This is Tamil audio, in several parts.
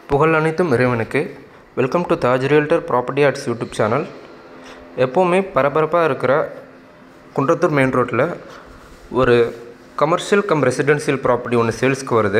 புகழ் அனைத்தும் இறைவனுக்கு welcome to Taj realtor property arts YouTube channel எப்போவுமே பரபரப்பாக இருக்கிற குன்றத்தூர் மெயின் ரோட்டில் ஒரு கமர்ஷியல் கம் ரெசிடென்ஷியல் ப்ராப்பர்ட்டி ஒன்று சேல்ஸ்க்கு வருது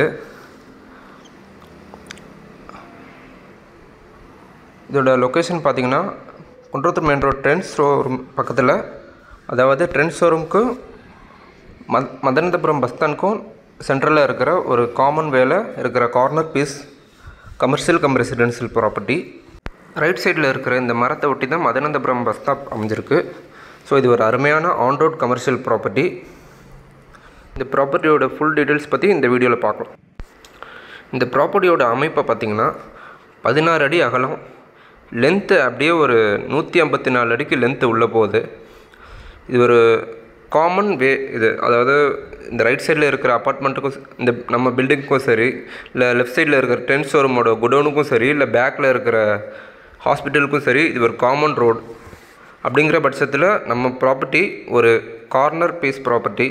இதோட லொக்கேஷன் பார்த்தீங்கன்னா Kundrathur main road Trend showroom பக்கத்தில் அதாவது ட்ரெண்ட் ஷோரூமுக்கு மத் மதனந்தபுரம் பஸ் ஸ்டாண்டுக்கும் சென்ட்ரலில் இருக்கிற ஒரு காமன் வேலை இருக்கிற corner piece commercial cum residential property right சைடில் இருக்கிற இந்த மரத்தை ஒட்டி தான் மதனந்தபுரம் பஸ் ஸ்டாப் அமைஞ்சிருக்கு ஸோ இது ஒரு அருமையான ஆன் ரோட் கமர்ஷியல் ப்ராப்பர்ட்டி இந்த ப்ராப்பர்ட்டியோட ஃபுல் டீட்டெயில்ஸ் பற்றி இந்த வீடியோவில் பார்க்கலாம் இந்த ப்ராப்பர்ட்டியோட அமைப்பை பார்த்திங்கன்னா பதினாறு அடி அகலம் லென்த்து அப்படியே ஒரு நூற்றி ஐம்பத்தி நாலு அடிக்கு லென்த்து உள்ளே போகுது இது ஒரு காமன் வே இது அதாவது இந்த ரைட் சைடில் இருக்கிற அப்பார்ட்மெண்ட்டுக்கும் ச- இந்த நம்ம பில்டிங்க்கும் சரி இல்லை லெஃப்ட் சைடில் இருக்கிற டென்ட் ஷோரூமோட குடோனுக்கும் சரி இல்லை பேக்கில் இருக்கிற ஹாஸ்பிட்டலுக்கும் சரி இது ஒரு காமன் ரோடு அப்படிங்கிற பட்சத்தில் நம்ம ப்ராப்பர்ட்டி ஒரு கார்னர் பீஸ் ப்ராப்பர்ட்டி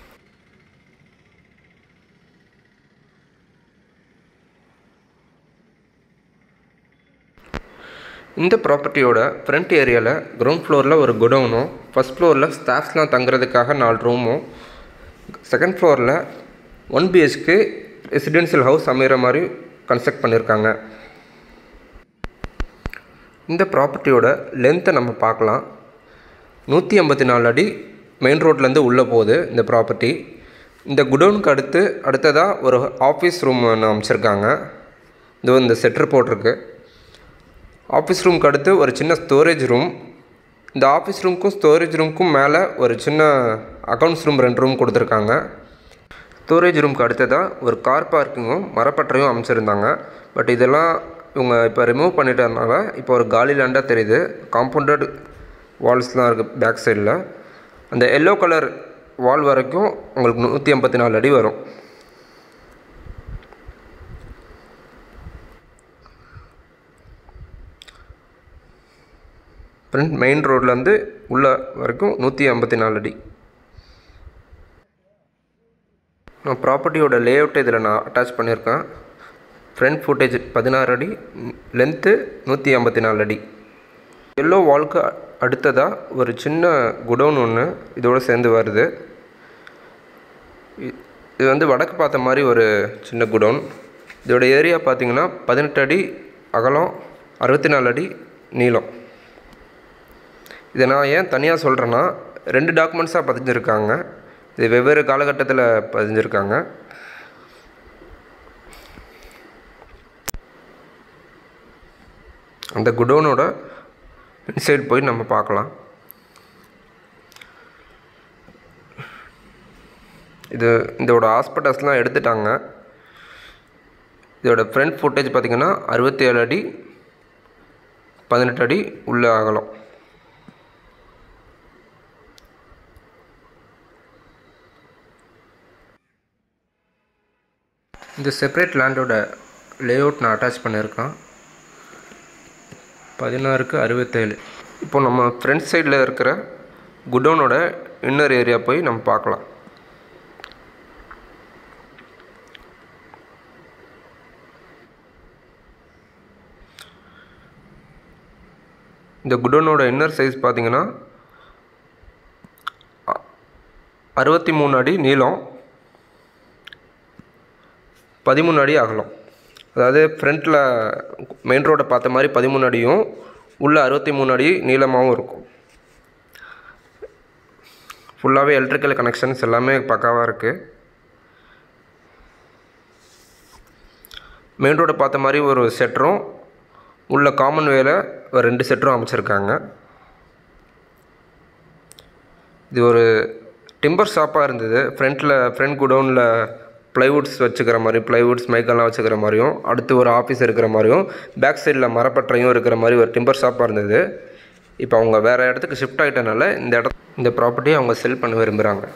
இந்த ப்ராப்பர்ட்டியோட ஃப்ரண்ட் ஏரியாவில் கிரவுண்ட் ஃப்ளோரில் ஒரு குடோனும் ஃபஸ்ட் ஃப்ளோரில் ஸ்டாஃப்ஸ்லாம் தங்குறதுக்காக நாலு ரூமும் செகண்ட் ஃப்ளோரில் ஒன் பிஹெச்க்கு ரெசிடென்ஷியல் ஹவுஸ் அமைகிற மாதிரி கன்ஸ்ட்ரக்ட் பண்ணியிருக்காங்க இந்த ப்ராப்பர்ட்டியோட லென்த்தை நம்ம பார்க்கலாம் நூற்றி ஐம்பத்தி நாலு அடி மெயின் ரோட்லேருந்து உள்ளே போகுது இந்த ப்ராப்பர்ட்டி இந்த குடோனுக்கு அடுத்து அடுத்ததாக ஒரு ஆஃபீஸ் ரூம் ஒன்று அமைச்சிருக்காங்க இதோ இந்த செட்டர் போட்டிருக்கு ஆஃபீஸ் ரூமுக்கு அடுத்து ஒரு சின்ன ஸ்டோரேஜ் ரூம் இந்த ஆஃபீஸ் ரூமுக்கும் ஸ்டோரேஜ் ரூமுக்கும் மேலே ஒரு சின்ன அக்கௌண்ட்ஸ் ரூம் ரெண்டு ரூம் கொடுத்துருக்காங்க ஸ்டோரேஜ் ரூமுக்கு அடுத்ததாக ஒரு கார் பார்க்கிங்கும் மரப்பட்டறையும் அமைச்சிருந்தாங்க பட் இதெல்லாம் இவங்க இப்போ ரிமூவ் பண்ணிட்டதுனால இப்போ ஒரு காலி லேண்டாக தெரியுது காம்பவுண்டட் வால்ஸ்லாம் இருக்குது பேக் சைடில் அந்த எல்லோ கலர் வால் வரைக்கும் உங்களுக்கு நூற்றி ஐம்பத்தி நாலு அடி வரும் ஃப்ரண்ட் மெயின் ரோட்லேருந்து உள்ள வரைக்கும் நூற்றி ஐம்பத்தி நாலு அடி நான் ப்ராப்பர்ட்டியோட லேஅவுட்டை இதில் நான் அட்டாச் பண்ணியிருக்கேன் ஃப்ரண்ட் ஃபுட்டேஜ் பதினாறு அடி லென்த்து நூற்றி ஐம்பத்தி நாலு அடி எல்லோ வால்க்கு அடுத்ததாக ஒரு சின்ன குடோன் ஒன்று இதோடு சேர்ந்து வருது இ- இது வந்து வடக்கு பார்த்த மாதிரி ஒரு சின்ன குடோன் இதோட ஏரியா பார்த்தீங்கன்னா பதினெட்டு அடி அகலம் அறுபத்தி நாலு அடி நீளம் இதை நான் ஏன் தனியாக சொல்கிறேன்னா ரெண்டு டாக்குமெண்ட்ஸாக பதிஞ்சிருக்காங்க இது வெவ்வேறு காலகட்டத்தில் பதிஞ்சிருக்காங்க அந்த குடோனோட இன்சைட் போய் நம்ம பார்க்கலாம் இது இதோட ஹாஸ்பிட்டல்ஸ்லாம் எடுத்துட்டாங்க இதோட ஃப்ரண்ட் ஃபுட்டேஜ் பார்த்திங்கன்னா அறுபத்தி ஏழு அடி பதினெட்டு அடி உள்ள அகலம் இந்த செப்பரேட் லேண்டோட லேஅவுட் நான் அட்டாச் பண்ணியிருக்கேன் பதினாறுக்கு அறுபத்தேழு இப்போ நம்ம ஃப்ரண்ட் சைடில் இருக்கிற குடோனோட இன்னர் ஏரியா போய் நம்ம பார்க்கலாம் இந்த குடோனோட இன்னர் சைஸ் பார்த்தீங்கன்னா அ- அறுபத்தி மூணு அடி நீளம் பதிமூணு அடி அகலம் அதாவது ஃப்ரண்ட்டில் மெயின் ரோடை பார்த்த மாதிரி பதிமூணு அடியும் உள்ள அறுபத்தி மூணு அடி நீளமாகவும் இருக்கும் ஃபுல்லாகவே எலக்ட்ரிக்கல் கனெக்ஷன்ஸ் எல்லாமே பக்காவாக இருக்குது மெயின் ரோடை பார்த்த மாதிரி ஒரு செட்டரும் உள்ள காமன் வேல ஒரு ரெண்டு செட்டரும் அமைச்சிருக்காங்க இது ஒரு டிம்பர் ஷாப்பாக இருந்தது ஃப்ரண்ட்டில் ஃப்ரண்ட் குடோனில் ப்ளைவுட்ஸ் வச்சுக்கிற மாதிரி ப்ளைவுட்ஸ் மைக்கெல்லாம் வச்சுக்கிற மாதிரியும் அடுத்து ஒரு ஆஃபீஸ் இருக்கிற மாதிரியும் பேக் சைடில் மரப்பட்டறையும் இருக்கிற மாதிரி ஒரு டிம்பர் ஷாப்பாக இருந்தது இப்போ அவங்க வேறு இடத்துக்கு ஷிஃப்ட் ஆகிட்டனால இந்த இட இந்த ப்ராப்பர்ட்டியை அவங்க செல் பண்ண விரும்புகிறாங்க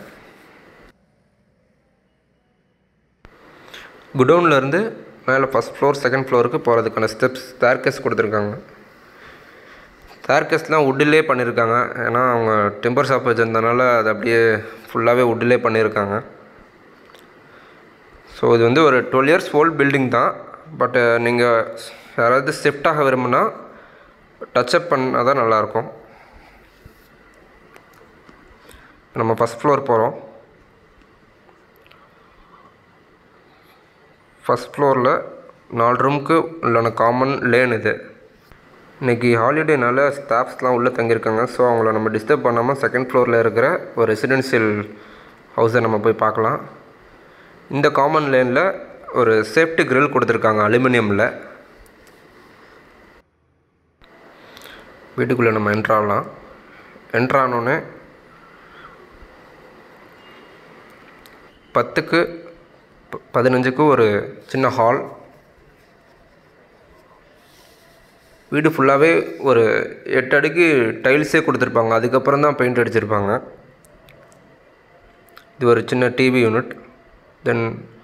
குடோன்லேருந்து மேலே ஃபஸ்ட் ஃப்ளோர் செகண்ட் ஃப்ளோருக்கு போகிறதுக்கான ஸ்டெப்ஸ் ஸ்டேர்கேஸ் கொடுத்துருக்காங்க ஸ்டேர்கேஸ்லாம் வுட்டிலே பண்ணியிருக்காங்க ஏன்னா அவங்க டெம்பர் ஷாப் வச்சுருந்தனால அது அப்படியே ஃபுல்லாகவே வுட்டிலே பண்ணியிருக்காங்க ஸோ இது வந்து ஒரு டுவெல் இயர்ஸ் ஓல்ட் பில்டிங் தான் பட்டு நீங்கள் யாராவது ஷிஃப்ட் ஆக விரும்புனா டச்சப் பண்ணால் தான் நல்லாயிருக்கும் நம்ம ஃபஸ்ட் ஃப்ளோர் போகிறோம் ஃபஸ்ட் ஃப்ளோரில் நாலு ரூமுக்கு உள்ளான காமன் லேன் இது இன்றைக்கி ஹாலிடேனால ஸ்டாஃப்ஸ்லாம் உள்ளே தங்கியிருக்காங்க ஸோ அவங்கள நம்ம டிஸ்டர்ப் பண்ணாமல் செகண்ட் ஃப்ளோரில் இருக்கிற ஒரு ரெசிடென்ஷியல் ஹவுஸை நம்ம போய் பார்க்கலாம் இந்த காமன் லேனில் ஒரு சேஃப்டி கிரில் கொடுத்துருக்காங்க அலுமினியமில் வீட்டுக்குள்ளே நம்ம என்ட்ராகலாம் என்ட்ரானோடனே பத்துக்கு ப- பதினஞ்சுக்கு ஒரு சின்ன ஹால் வீடு ஃபுல்லாகவே ஒரு எட்டு அடிக்கு டைல்ஸே கொடுத்துருப்பாங்க அதுக்கப்புறம் தான் பெயிண்ட் அடிச்சிருப்பாங்க இது ஒரு சின்ன டிவி யூனிட் தென்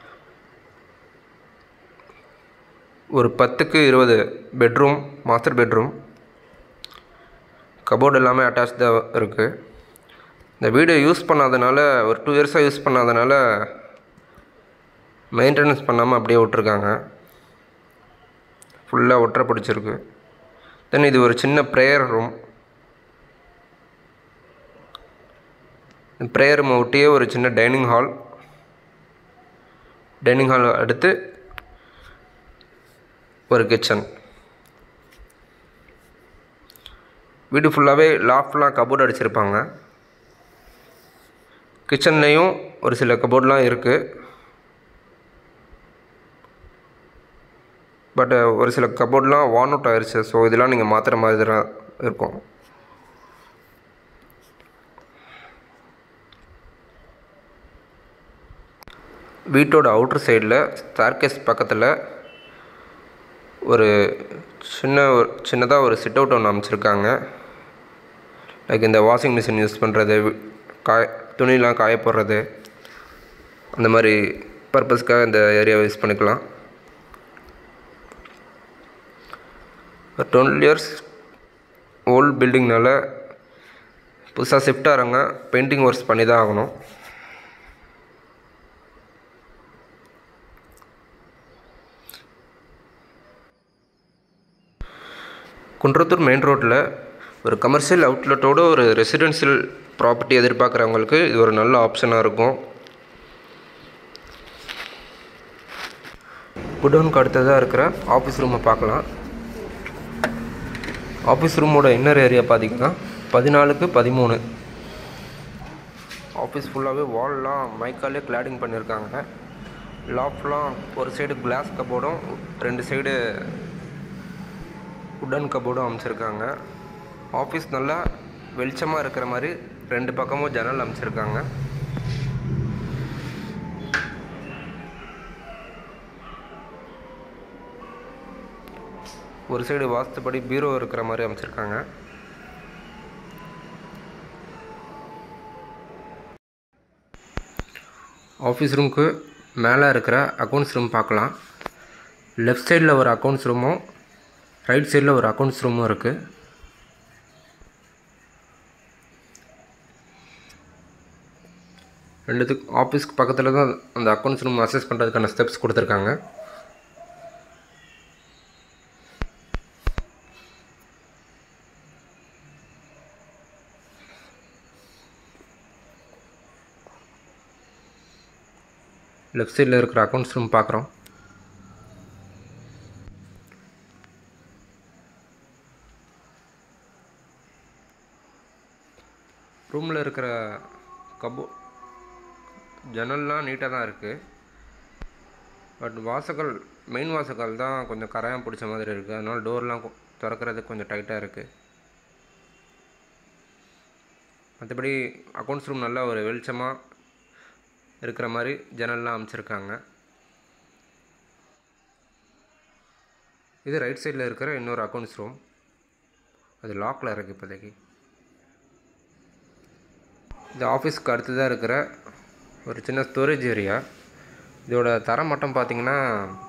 ஒரு பத்துக்கு இருபது பெட்ரூம் மாஸ்டர் பெட்ரூம் கபோர்டு எல்லாமே அட்டாச்சாக இருக்குது இந்த வீடு யூஸ் பண்ணாதனால ஒரு டூ இயர்ஸாக யூஸ் பண்ணாதனால மெயின்டெனன்ஸ் பண்ணாமல் அப்படியே விட்ருக்காங்க ஃபுல்லாக ஒற்றை பிடிச்சிருக்கு தென் இது ஒரு சின்ன ப்ரேயர் ரூம் ப்ரேயர் ரூமை ஒட்டியே ஒரு சின்ன டைனிங் ஹால் டைனிங் ஹால் அடுத்து ஒரு கிச்சன் வீடு ஃபுல்லாகவே லாஃப்ட்லாம் கபோர்டு அடிச்சிருப்பாங்க கிச்சன்லேயும் ஒரு சில கபோர்ட்லாம் இருக்குது பட் ஒரு சில கபோர்ட்லாம் வான் அவுட் ஆயிடுச்சு ஸோ இதெல்லாம் நீங்கள் மாற்றுற மாதிரி தான் இருக்கும் வீட்டோட அவுட்ரு சைடில் ஸ்டார்கேஸ் பக்கத்தில் ஒரு சின்ன ஒரு சின்னதாக ஒரு சிட் அவுட் ஒன்று அமைச்சிருக்காங்க லைக் இந்த வாஷிங் மிஷின் யூஸ் பண்ணுறது காய துணிலாம் காய போடுறது அந்த மாதிரி பர்பஸ்க்காக இந்த ஏரியாவை யூஸ் பண்ணிக்கலாம் டுவெல் இயர்ஸ் ஓல்ட் பில்டிங்னால புதுசாக ஷிஃப்ட் ஆகிறாங்க பெயிண்டிங் ஒர்க்ஸ் பண்ணி தான் ஆகணும் குன்றத்தூர் மெயின் ரோட்டில் ஒரு கமர்ஷியல் அவுட்லெட்டோட ஒரு ரெசிடென்ஷியல் ப்ராப்பர்ட்டி எதிர்பார்க்குறவங்களுக்கு இது ஒரு நல்ல ஆப்ஷனாக இருக்கும் குடோனுக்கு அடுத்ததாக இருக்கிற ஆஃபீஸ் ரூமை பார்க்கலாம் ஆஃபீஸ் ரூமோட இன்னர் ஏரியா பார்த்தீங்கன்னா பதினாலுக்கு பதிமூணு ஆஃபீஸ் ஃபுல்லாகவே வால்லாம் மைக்காலே கிளாடிங் பண்ணியிருக்காங்க லாஃப்ட்லாம் ஒரு சைடு கிளாஸ் கபோர்டும் ரெண்டு சைடு உடன் கபோர்டும் அமைச்சிருக்காங்க ஆஃபீஸ் நல்லா வெளிச்சமாக இருக்கிற மாதிரி ரெண்டு பக்கமும் ஜன்னல் அமைச்சிருக்காங்க ஒரு சைடு வாஸ்துப்படி பீரோ இருக்கிற மாதிரி அமைச்சிருக்காங்க ஆஃபீஸ் ரூமுக்கு மேலே இருக்கிற அக்கௌண்ட்ஸ் ரூம் பார்க்கலாம் லெஃப்ட் சைடில் ஒரு அக்கௌண்ட்ஸ் ரூமும் ரைட் சைடில் ஒரு அக்கௌண்ட்ஸ் ரூமும் இருக்குது ரெண்டுத்துக்கு ஆஃபீஸ்க்கு பக்கத்தில் தான் அந்த அக்கௌண்ட்ஸ் ரூம் அசஸ் பண்ணுறதுக்கான ஸ்டெப்ஸ் கொடுத்துருக்காங்க லெஃப்ட் சைடில் இருக்கிற அக்கௌண்ட்ஸ் ரூம் பார்க்குறோம் ரூமில் இருக்கிற கபோ ஜன்னல்லாம் நீட்டாக தான் இருக்குது பட் வாசகல் மெயின் வாசகல் தான் கொஞ்சம் கரையான் பிடிச்ச மாதிரி இருக்குது அதனால் டோர்லாம் கொ- திறக்கறதுக்கு கொஞ்சம் டைட்டாக இருக்குது மற்றபடி அக்கௌண்ட்ஸ் ரூம் நல்லா ஒரு வெளிச்சமாக இருக்கிற மாதிரி ஜன்னல்லாம் அமைச்சிருக்காங்க இது ரைட் சைடில் இருக்கிற இன்னொரு அக்கௌண்ட்ஸ் ரூம் அது லாக்கில் இருக்குது இப்போதைக்கு இது ஆஃபீஸ்க்கு அடுத்ததாக இருக்கிற ஒரு சின்ன ஸ்டோரேஜ் ஏரியா இதோட தரம் மட்டும் பார்த்தீங்கன்னா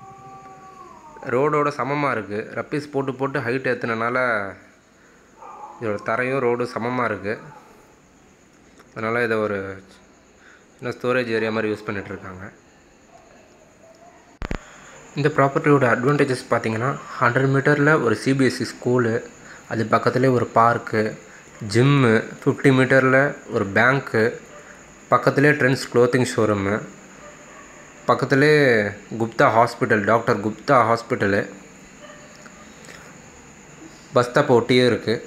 ரோடோட சமமாக இருக்குது ரப்பீஸ் போட்டு போட்டு ஹைட் ஏற்றுனனால இதோட தரையும் ரோடும் சமமாக இருக்குது அதனால் இதை ஒரு சின்ன ஸ்டோரேஜ் ஏரியா மாதிரி யூஸ் பண்ணிகிட்ருக்காங்க இந்த ப்ராப்பர்ட்டியோட அட்வான்டேஜஸ் பார்த்தீங்கன்னா ஹண்ட்ரட் மீட்டரில் ஒரு சிபிஎஸ்சி ஸ்கூலு அது பக்கத்துலேயே ஒரு பார்க்கு ஜிம்மு ஃபிஃப்டி மீட்டரில் ஒரு பேங்க்கு பக்கத்துலேயே ட்ரெண்ட்ஸ் க்ளோத்திங் ஷோரூமு பக்கத்துலேயே Gupta hospital doctor Gupta hospital bus stop ஒட்டியே இருக்குது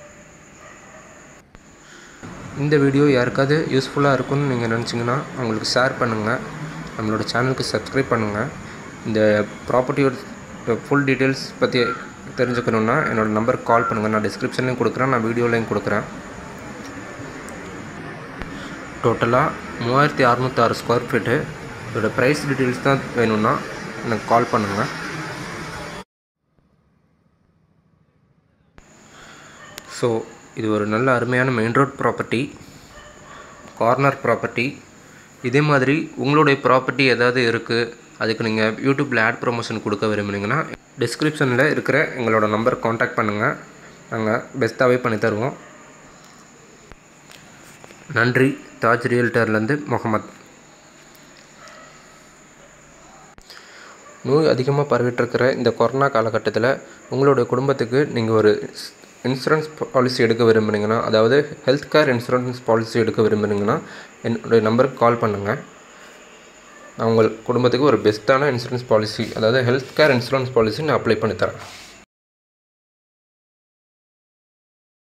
இந்த வீடியோ யாருக்காவது யூஸ்ஃபுல்லாக இருக்கும்னு நீங்கள் நினச்சிங்கன்னா அவங்களுக்கு ஷேர் பண்ணுங்கள் நம்மளோட சேனலுக்கு சப்ஸ்கிரைப் பண்ணுங்கள் இந்த ப்ராப்பர்ட்டியோட ஃபுல் டீட்டெயில்ஸ் பற்றி தெரிஞ்சுக்கணுன்னா என்னோடய நம்பருக்கு கால் பண்ணுங்கள் நான் டிஸ்கிரிப்ஷன்லையும் கொடுக்குறேன் நான் வீடியோலையும் கொடுக்குறேன் டோட்டலாக மூவாயிரத்தி அறநூற்றாறு ஸ்கொயர் ஃபீட்டு இதோட ப்ரைஸ் டீட்டெயில்ஸ் தான் வேணும்னா எனக்கு கால் பண்ணுங்கள் ஸோ இது ஒரு நல்ல அருமையான main road property corner property இதே மாதிரி உங்களுடைய ப்ராப்பர்ட்டி ஏதாவது இருக்குது அதுக்கு நீங்கள் யூடியூப்பில் ஆட் ப்ரொமோஷன் கொடுக்க விரும்புனீங்கன்னா டிஸ்கிரிப்ஷனில் இருக்கிற எங்களோட நம்பர் காண்டாக்ட் பண்ணுங்கள் நாங்கள் பெஸ்ட்டாகவே பண்ணி தருவோம் நன்றி தாஜ் ரியல்டர்லேருந்து முகமது நோய் அதிகமாக பரவிட்டுருக்கிற இந்த கொரோனா காலகட்டத்தில் உங்களுடைய குடும்பத்துக்கு நீங்கள் ஒரு இன்சூரன்ஸ் பாலிசி எடுக்க விரும்புனீங்கன்னா அதாவது ஹெல்த் கேர் இன்சூரன்ஸ் பாலிசி எடுக்க விரும்புனீங்கன்னா என்னுடைய நம்பருக்கு கால் பண்ணுங்கள் நான் உங்கள் குடும்பத்துக்கு ஒரு பெஸ்ட்டான இன்சூரன்ஸ் பாலிசி அதாவது ஹெல்த் கேர் இன்சூரன்ஸ் பாலிசி நான் அப்ளை பண்ணி தரேன்